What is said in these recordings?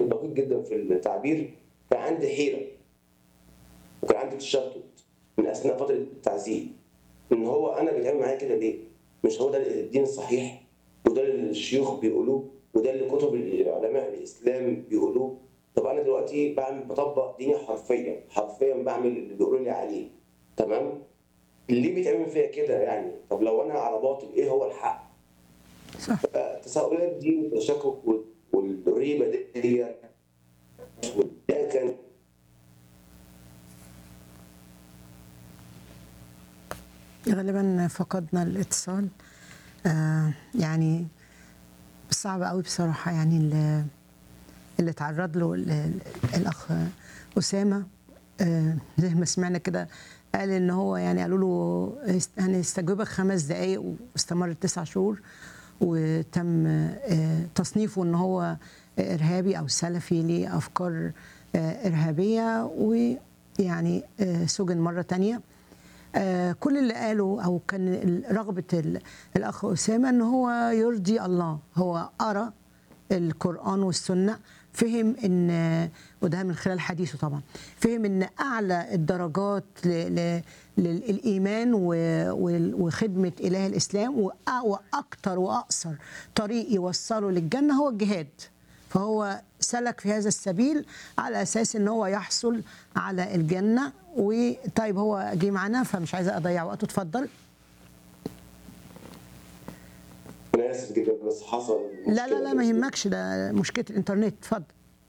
كان دقيق جدا في التعبير كان عندي حيره وكان عندي تشتت من اثناء فتره التعذيب ان هو انا بيتعمل معايا كده ليه؟ مش هو ده الدين الصحيح وده اللي الشيوخ بيقولوه وده اللي كتب علماء الاسلام بيقولوه طب انا دلوقتي بعمل بطبق ديني حرفيا حرفيا بعمل اللي بيقولوا لي عليه تمام ليه بيتعمل فيا كده يعني طب لو انا على باطل ايه هو الحق صح التساؤلات دي والتشكك وال- والريبه دي ده كان غالبا فقدنا الاتصال آه يعني صعب قوي بصراحة يعني اللي, اللي تعرض له ال- ال- الأخ أسامة آه زي ما سمعنا كده قال إن هو يعني قالوا له هيست- هنستجوبك خمس دقايق واستمر تسع شهور وتم آه تصنيفه إن هو إرهابي أو سلفي ليه أفكار آه إرهابية ويعني آه سجن مرة تانية آه، كل اللي قاله او كان ال- رغبه ال- الاخ اسامه ان هو يرضي الله هو قرا القران والسنه فهم ان وده من خلال حديثه طبعا فهم ان اعلى الدرجات ل- ل- للايمان و- وال- وخدمه اله الاسلام وأ- واكتر واقصر طريق يوصله للجنه هو الجهاد فهو سلك في هذا السبيل على اساس ان هو يحصل على الجنه وطيب هو جه معانا فمش عايزه اضيع وقته اتفضل انا اسف جدا بس حصل لا لا لا ما يهمكش ده مشكله الانترنت اتفضل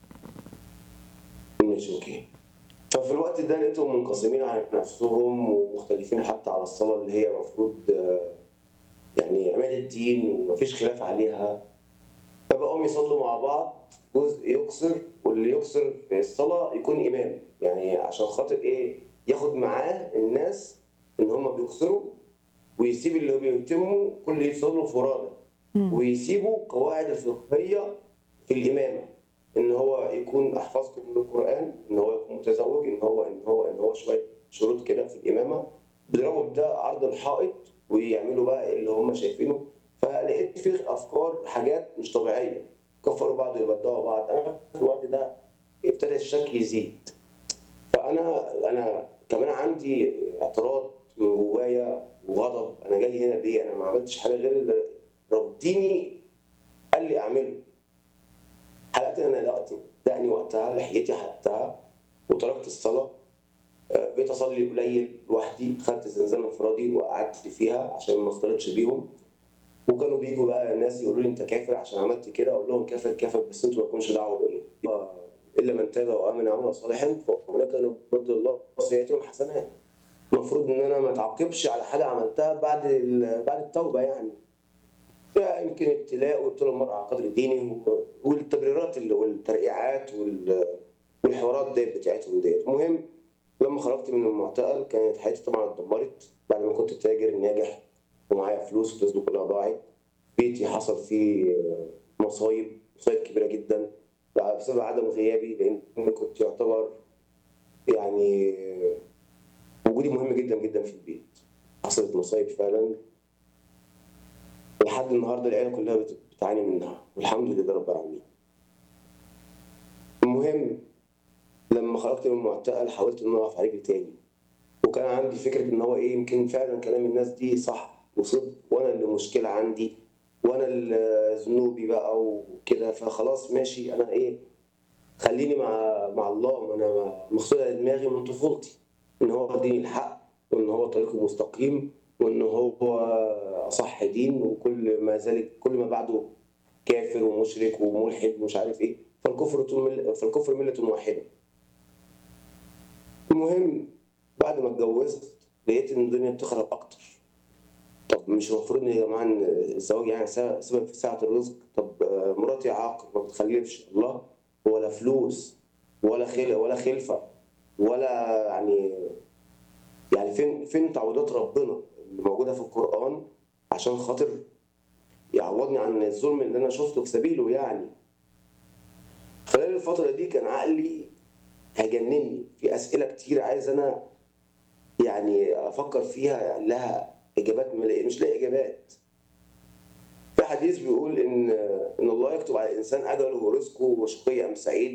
ماشي اوكي ففي الوقت ده لقيتهم منقسمين عن نفسهم ومختلفين حتى على الصلاه اللي هي المفروض آه، يعني عماد الدين ومفيش خلاف عليها فبقوا يصلوا مع بعض جزء يقصر واللي يقصر في الصلاه يكون امام يعني عشان خاطر ايه ياخد معاه الناس ان هم بيقصروا ويسيب اللي هو بيتموا كل يصلوا فرادى ويسيبوا قواعد الفقهيه في الامامه ان هو يكون احفظكم من القران ان هو يكون متزوج ان هو ان هو ان هو شويه شروط كده في الامامه بيضربوا بده عرض الحائط ويعملوا بقى اللي هم شايفينه فلقيت فيه افكار حاجات مش طبيعيه كفروا بعض ويبدعوا بعض انا في الوقت ده ابتدى الشك يزيد فانا انا كمان عندي اعتراض من جوايا وغضب انا جاي هنا ليه انا ما عملتش حاجه غير اللي ربنا قال لي اعمله حلقت انا دقتي دقني وقتها لحيتي حلقتها وتركت الصلاه آه، بقيت اصلي قليل لوحدي خدت زنزانه انفرادي وقعدت فيها عشان ما اختلطش بيهم وكانوا بيجوا بقى الناس يقولوا لي انت كافر عشان عملت كده اقول لهم كافر كافر بس انتوا ما لكمش دعوه بيا آه، الا من تاب وامن وعمل صالحا فاولئك نبدل الله سيئاتهم حسنات المفروض ان انا ما اتعاقبش على حاجه عملتها بعد ال- بعد التوبه يعني يعني يمكن ابتلاء وابتلاء المرء على قدر دينه و- والتبريرات اللي- والترقيعات وال- والحوارات ديت بتاعتهم ديت المهم لما خرجت من المعتقل كانت حياتي طبعا اتدمرت بعد ما كنت تاجر ناجح ومعايا فلوس الفلوس دي كلها ضاعت بيتي حصل فيه مصايب مصايب كبيره جدا بقى بسبب عدم غيابي لان كنت يعتبر يعني وجودي مهم جدا جدا في البيت حصلت مصايب فعلا لحد النهارده العيله كلها بت- بتعاني منها والحمد لله رب العالمين المهم لما خرجت من المعتقل حاولت ان انا اقف على رجلي تاني وكان عندي فكره ان هو ايه يمكن فعلا كلام الناس دي صح وصدق وانا اللي مشكله عندي وانا اللي ذنوبي بقى وكده فخلاص ماشي انا ايه خليني مع مع الله ما انا مغسوله دماغي من طفولتي ان هو دين الحق وان هو طريقه المستقيم وان هو اصح دين وكل ما ذلك كل ما بعده كافر ومشرك وملحد ومش عارف ايه فالكفر مل... فالكفر مله واحده المهم بعد ما اتجوزت لقيت ان الدنيا بتخرب اكتر طب مش المفروض ان يا جماعه إن الزواج يعني سبب سبب في سعه الرزق طب آه، مراتي عاقر ما بتخلفش الله ولا فلوس ولا خل ولا خلفه ولا يعني يعني فين فين تعويضات ربنا اللي موجوده في القران عشان خاطر يعوضني عن الظلم اللي انا شفته في سبيله يعني خلال الفتره دي كان عقلي هيجنني في اسئله كتير عايز انا يعني افكر فيها لها اجابات ملاقي مش لاقي اجابات في حديث بيقول ان ان الله يكتب على الانسان اجله ورزقه وشقي ام سعيد